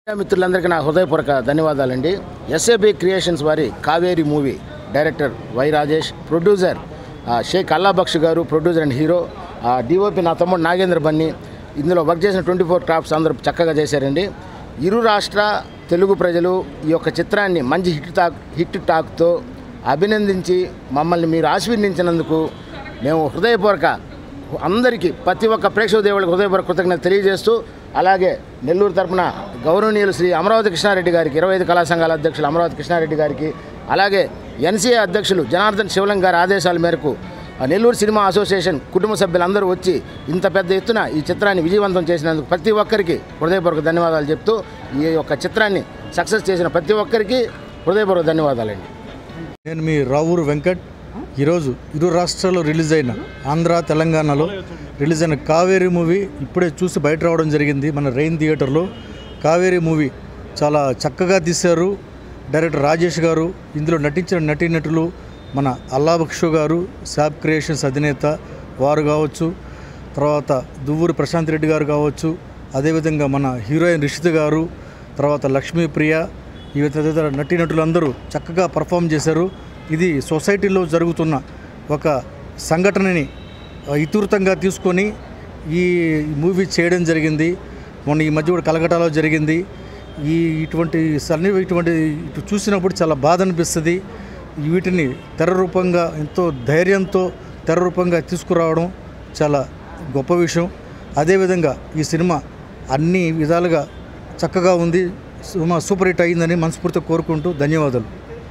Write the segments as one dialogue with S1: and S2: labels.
S1: మిత్రులందరికీ నా హృదయపూర్వక ధన్యవాదాలండి ఎస్ఏబి క్రియేషన్స్ వారి Kaveri movie director Y Rajesh producer ఆ, Shaik Allabaksh garu producer and hero ఆ, డిఓపి నా తమ్ముడు నాగేంద్ర బన్ని ఇందులో వర్క్ చేసిన ట్వంటీ ఫోర్ క్రాఫ్ట్స్ అందరూ చక్కగా చేశారండి ఇరు రాష్ట్ర తెలుగు ప్రజలు ఈ యొక్క చిత్రాన్ని మంచి హిట్ టాక్ హిట్ టాక్తో అభినందించి మమ్మల్ని మీరు ఆశీర్వదించినందుకు మేము హృదయపూర్వక అందరికీ ప్రతి ఒక్క ప్రేక్షక దేవుళ్ళకి హృదయపూర్వక కృతజ్ఞత తెలియజేస్తూ అలాగే నెల్లూరు తరపున గౌరవనీయులు శ్రీ అమరావతి కృష్ణారెడ్డి గారికి ఇరవై ఐదు కళా సంఘాల అధ్యక్షులు అమరావతి కృష్ణారెడ్డి గారికి అలాగే ఎన్సీఏ అధ్యక్షులు జనార్దన్ శివలం గారి ఆదేశాల మేరకు ఆ నెల్లూరు సినిమా అసోసియేషన్ కుటుంబ సభ్యులందరూ వచ్చి ఇంత పెద్ద ఎత్తున ఈ చిత్రాన్ని విజయవంతం చేసినందుకు ప్రతి ఒక్కరికి హృదయపూర్వక ధన్యవాదాలు చెప్తూ ఈ యొక్క చిత్రాన్ని సక్సెస్ చేసిన ప్రతి ఒక్కరికి హృదయపూర్వక ధన్యవాదాలండి
S2: నేను మీ రావూరు వెంకట్ ఈరోజు ఇరు రాష్ట్రాల్లో రిలీజ్ అయిన ఆంధ్ర తెలంగాణలో రిలీజ్ అయిన కావేరీ మూవీ ఇప్పుడే చూసి బయట రావడం జరిగింది మన రెయిన్ థియేటర్లో కావేరీ మూవీ చాలా చక్కగా తీశారు డైరెక్టర్ రాజేష్ గారు ఇందులో నటించిన నటీనటులు మన అల్లాబక్షు గారు శాప్ క్రియేషన్స్ అధినేత వారు కావచ్చు తర్వాత దువ్వూరి ప్రశాంత్ రెడ్డి గారు కావచ్చు అదేవిధంగా మన హీరోయిన్ రిషిత గారు తర్వాత లక్ష్మీప్రియ ఈ తదితర నటీనటులందరూ చక్కగా పర్ఫామ్ చేశారు ఇది సొసైటీలో జరుగుతున్న ఒక సంఘటనని ఆ, ఇతివృత్తంగా తీసుకొని ఈ మూవీ చేయడం జరిగింది మొన్న ఈ మధ్య కూడా కలకటాలో జరిగింది ఈ ఇటువంటి సన్ని ఇటువంటి ఇటు చూసినప్పుడు చాలా బాధ అనిపిస్తుంది వీటిని తెర రూపంగా ఎంతో ధైర్యంతో తెర రూపంగా తీసుకురావడం చాలా గొప్ప విషయం అదేవిధంగా ఈ సినిమా అన్ని విధాలుగా చక్కగా ఉంది సినిమా సూపర్ హిట్ అయిందని మనస్ఫూర్తిగా కోరుకుంటూ ధన్యవాదాలు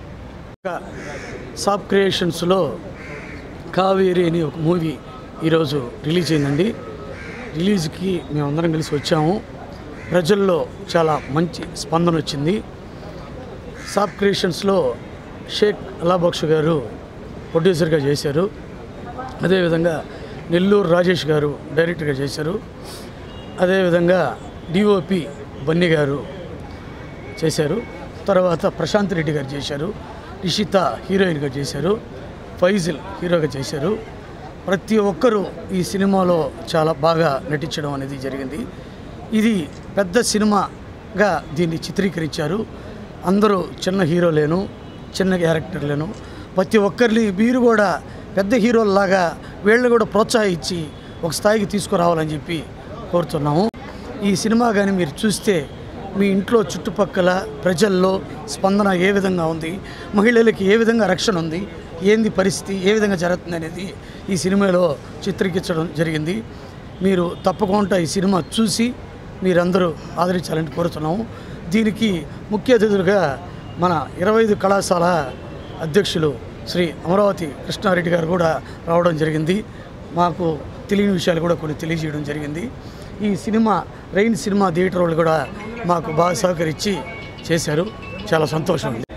S3: సాప్ క్రియేషన్స్లో కావేరి అని ఒక మూవీ ఈరోజు రిలీజ్ అయిందండి రిలీజ్కి మేమందరం కలిసి వచ్చాము ప్రజల్లో చాలా మంచి స్పందన వచ్చింది సాప్ క్రియేషన్స్లో షేక్ అలాబక్ష్ గారు ప్రొడ్యూసర్గా చేశారు అదేవిధంగా నెల్లూరు రాజేష్ గారు డైరెక్టర్గా చేశారు అదేవిధంగా డిఓపి బన్నీ గారు చేశారు తర్వాత ప్రశాంత్ రెడ్డి గారు చేశారు రిషిత హీరోయిన్గా చేశారు ఫైజిల్ హీరోగా చేశారు ప్రతి ఒక్కరూ ఈ సినిమాలో చాలా బాగా నటించడం అనేది జరిగింది ఇది పెద్ద సినిమాగా దీన్ని చిత్రీకరించారు అందరూ చిన్న హీరోలేను చిన్న క్యారెక్టర్లేను ప్రతి ఒక్కరిని మీరు కూడా పెద్ద హీరోల్లాగా వీళ్ళని కూడా ప్రోత్సహించి ఒక స్థాయికి తీసుకురావాలని చెప్పి కోరుతున్నాము ఈ సినిమా కానీ మీరు చూస్తే మీ ఇంట్లో చుట్టుపక్కల ప్రజల్లో స్పందన ఏ విధంగా ఉంది మహిళలకి ఏ విధంగా రక్షణ ఉంది ఏంది పరిస్థితి ఏ విధంగా జరుగుతుంది అనేది ఈ సినిమాలో చిత్రీకరించడం జరిగింది మీరు తప్పకుండా ఈ సినిమా చూసి మీరందరూ ఆదరించాలని కోరుతున్నాము దీనికి ముఖ్య అతిథులుగా మన ఇరవై ఐదు కళాశాల అధ్యక్షులు శ్రీ అమరావతి కృష్ణారెడ్డి గారు కూడా రావడం జరిగింది మాకు తెలియని విషయాలు కూడా కొన్ని తెలియజేయడం జరిగింది ఈ సినిమా రెయిన్ సినిమా థియేటర్ వాళ్ళు కూడా మాకు బాగా సహకరించి చేశారు చాలా సంతోషం ఉంది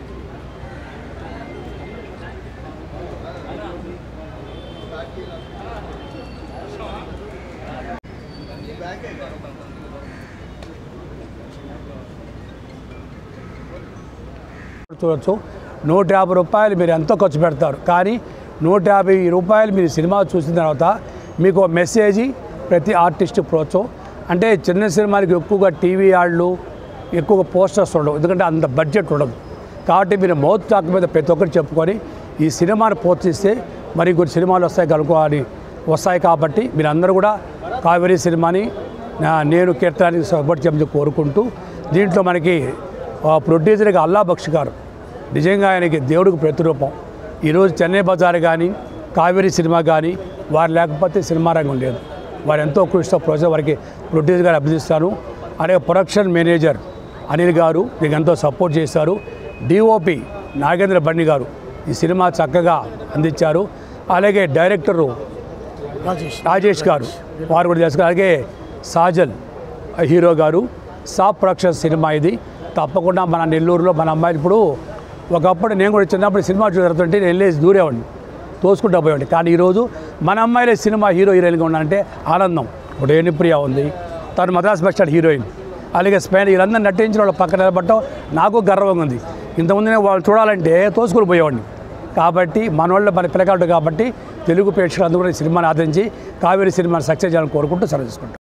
S4: చూడవచ్చు నూట యాభై రూపాయలు మీరు ఎంతో ఖర్చు పెడతారు కానీ నూట యాభై రూపాయలు మీరు సినిమా చూసిన తర్వాత మీకు ఒక మెసేజ్ ప్రతి ఆర్టిస్ట్ ప్రోత్సవం అంటే చిన్న సినిమాలకి ఎక్కువగా టీవీ యాడ్లు ఎక్కువగా పోస్టర్స్ ఉండవు ఎందుకంటే అంత బడ్జెట్ ఉండదు కాబట్టి మీరు మౌత్ టాక్ మీద ప్రతి ఒక్కరు చెప్పుకొని ఈ సినిమాని ప్రోత్సహిస్తే మరి ఇంకొన్ని సినిమాలు వస్తాయి కనుక అని వస్తాయి కాబట్టి మీరు అందరూ కూడా కావేరీ సినిమాని నా- నేను కీర్తనానికి సపోర్ట్ చేయమని కోరుకుంటూ దీంట్లో మనకి ఆ ప్రొడ్యూసర్గా అల్లా బక్ష్ గారు నిజంగా ఆయనకి దేవుడికి ప్రతిరూపం ఈరోజు చెన్నై బజార్ కానీ కావేరీ సినిమా కానీ వారు లేకపోతే సినిమా రంగం లేదు వారు ఎంతో కృషితో ప్రోత్సాహం వారికి ప్రొడ్యూసర్ గారు అభినందిస్తాను అలాగే ప్రొడక్షన్ మేనేజర్ అనిల్ గారు మీకు ఎంతో సపోర్ట్ చేశారు డిఓపి నాగేంద్ర బండి గారు ఈ సినిమా చక్కగా అందించారు అలాగే డైరెక్టరు
S3: రాజేష్
S4: రాజేష్ గారు వారు కూడా చేస్తారు అలాగే సాజల్ హీరో గారు సాఫ్ ప్రొడక్షన్ సినిమా ఇది తప్పకుండా మన నెల్లూరులో మన అమ్మాయిలు ఇప్పుడు ఒకప్పుడు నేను కూడా చిన్నప్పుడు సినిమా చూడుతుంటే నేను వెళ్ళేసి దూరేవాడిని తోసుకుంటూ పోయేవాడిని కానీ ఈరోజు మన అమ్మాయిలే సినిమా హీరో హీరోయిన్గా ఉన్నారంటే ఆనందం ఇప్పుడు రేణుప్రియ ఉంది తను మద్రాస్ బస్ స్టాండ్ హీరోయిన్ అలాగే స్పెయిన్ వీళ్ళందరూ నటించిన వాళ్ళు పక్కన నిలబడటం నాకు గర్వంగా ఉంది ఇంతకుముందు నేను వాళ్ళు చూడాలంటే తోసుకుని పోయేవాడిని కాబట్టి మన వాళ్ళు మన పిల్లగాడు కాబట్టి తెలుగు ప్రేక్షకులందరూ కూడా ఈ సినిమాని ఆదరించి కావేరీ సినిమాని సక్సెస్ చేయాలని కోరుకుంటూ సెలవు తీసుకుంటాం